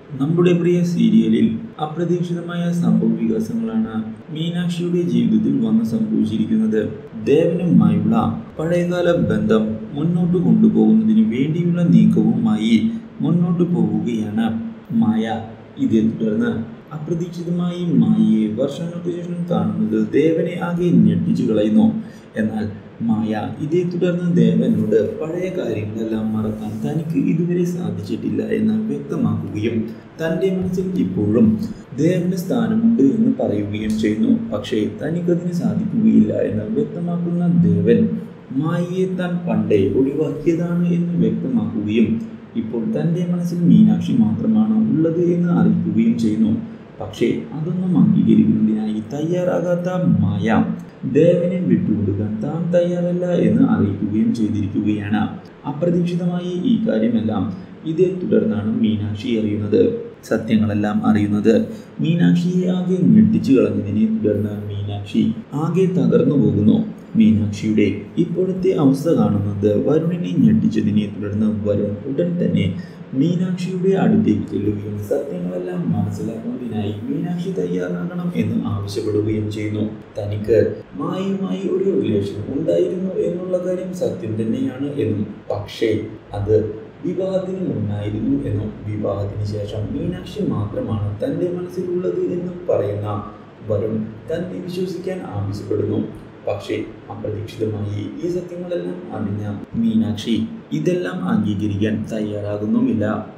നമ്മുടെ പ്രിയ സീരിയലിൽ അപ്രതീക്ഷിതമായ സംഭവ വികാസങ്ങളാണ് മീനാക്ഷിയുടെ ജീവിതത്തിൽ വന്ന് സംഭവിച്ചിരിക്കുന്നത് ദേവനുമായുള്ള പഴയകാല ബന്ധം മുന്നോട്ട് കൊണ്ടുപോകുന്നതിന് വേണ്ടിയുള്ള നീക്കവുമായി മുന്നോട്ട് പോവുകയാണ് മായ ഇതേ തുടർന്ന് അപ്രതീക്ഷിതമായി മായയെ വർഷങ്ങൾക്ക് ശേഷം കാണുന്നത് ദേവനെ ആകെ ഞെട്ടിച്ചു കളയുന്നു എന്നാൽ മായ ഇതേ തുടർന്ന് ദേവനോട് പഴയ കാര്യങ്ങളെല്ലാം മറക്കാൻ തനിക്ക് ഇതുവരെ സാധിച്ചിട്ടില്ല എന്ന് വ്യക്തമാക്കുകയും തൻ്റെ മനസ്സിൽ ഇപ്പോഴും ദേവന് സ്ഥാനമുണ്ട് എന്ന് പറയുകയും ചെയ്യുന്നു പക്ഷേ തനിക്കതിന് സാധിക്കുകയില്ല എന്ന് വ്യക്തമാക്കുന്ന ദേവൻ മായയെ താൻ പണ്ടേ ഒഴിവാക്കിയതാണ് എന്ന് വ്യക്തമാക്കുകയും ഇപ്പോൾ തൻ്റെ മനസ്സിൽ മീനാക്ഷി മാത്രമാണ് ഉള്ളത് എന്ന് അറിയിക്കുകയും ചെയ്യുന്നു പക്ഷേ അതൊന്നും അംഗീകരിക്കുന്നതിനായി തയ്യാറാകാത്ത മായ ദേവനെ വിട്ടുകൊടുക്കാൻ താൻ തയ്യാറല്ല എന്ന് അറിയിക്കുകയും ചെയ്തിരിക്കുകയാണ് അപ്രതീക്ഷിതമായി ഈ കാര്യമെല്ലാം ഇതേ തുടർന്നാണ് മീനാക്ഷി അറിയുന്നത് സത്യങ്ങളെല്ലാം അറിയുന്നത് മീനാക്ഷിയെ ആകെ ഞെട്ടിച്ചു കളഞ്ഞതിനെ തുടർന്ന് മീനാക്ഷി ആകെ തകർന്നു പോകുന്നു മീനാക്ഷിയുടെ ഇപ്പോഴത്തെ അവസ്ഥ കാണുന്നത് വരുണിനെ ഞെട്ടിച്ചതിനെ തുടർന്ന് വരുൺ ഉടൻ തന്നെ മീനാക്ഷിയുടെ അടുത്തേക്ക് ചെല്ലുകയും സത്യങ്ങളെല്ലാം മനസ്സിലാക്കുന്നതിനായി മീനാക്ഷി തയ്യാറാകണം എന്ന് ആവശ്യപ്പെടുകയും ചെയ്യുന്നു തനിക്ക് മായുമായി ഒരു റിലേഷൻ ഉണ്ടായിരുന്നു എന്നുള്ള കാര്യം സത്യം തന്നെയാണ് എന്നും പക്ഷേ അത് വിവാഹത്തിന് മുന്നായിരുന്നു എന്നും വിവാഹത്തിന് ശേഷം മീനാക്ഷി മാത്രമാണ് തൻ്റെ മനസ്സിലുള്ളത് എന്നും പറയുന്ന വരുൺ തന്നെ വിശ്വസിക്കാൻ ആവശ്യപ്പെടുന്നു പക്ഷേ അപ്രതീക്ഷിതമായി ഈ സത്യങ്ങളെല്ലാം അറിഞ്ഞ മീനാക്ഷി ഇതെല്ലാം അംഗീകരിക്കാൻ തയ്യാറാകുന്നുമില്ല